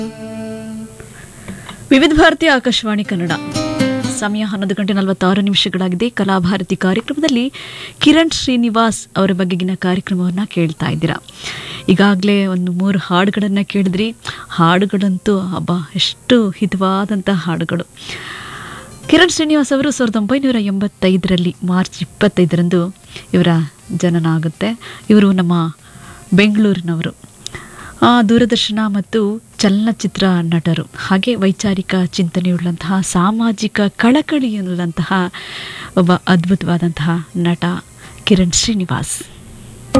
ವಿವಿಧ ಭಾರತಿ ಆಕಾಶವಾಣಿ ಕನ್ನಡ ಸಮಯ ಹನ್ನೊಂದು ಗಂಟೆ ನಲವತ್ತಾರು ನಿಮಿಷಗಳಾಗಿದೆ ಕಲಾಭಾರತಿ ಕಾರ್ಯಕ್ರಮದಲ್ಲಿ ಕಿರಣ್ ಶ್ರೀನಿವಾಸ್ ಅವರ ಬಗೆಗಿನ ಕಾರ್ಯಕ್ರಮವನ್ನು ಕೇಳ್ತಾ ಇದ್ದೀರಾ ಈಗಾಗಲೇ ಒಂದು ಮೂರು ಹಾಡುಗಳನ್ನು ಕೇಳಿದ್ರಿ ಹಾಡುಗಳಂತೂ ಹಬ್ಬ ಎಷ್ಟು ಹಿತವಾದಂಥ ಹಾಡುಗಳು ಕಿರಣ್ ಶ್ರೀನಿವಾಸ್ ಅವರು ಸಾವಿರದ ಒಂಬೈನೂರ ಎಂಬತ್ತೈದರಲ್ಲಿ ಮಾರ್ಚ್ ಇಪ್ಪತ್ತೈದರಂದು ಇವರ ಜನನ ಆಗುತ್ತೆ ಇವರು ನಮ್ಮ ಬೆಂಗಳೂರಿನವರು ಆ, ದೂರದರ್ಶನ ಮತ್ತು ಚಲನಚಿತ್ರ ನಟರು ಹಾಗೆ ವೈಚಾರಿಕ ಚಿಂತನೆಯುಳ್ಳಂತಹ ಸಾಮಾಜಿಕ ಕಳಕಳಿಯುಳ್ಳಂತಹ ಒಬ್ಬ ಅದ್ಭುತವಾದಂತಹ ನಟ ಕಿರಣ್ ಶ್ರೀನಿವಾಸ್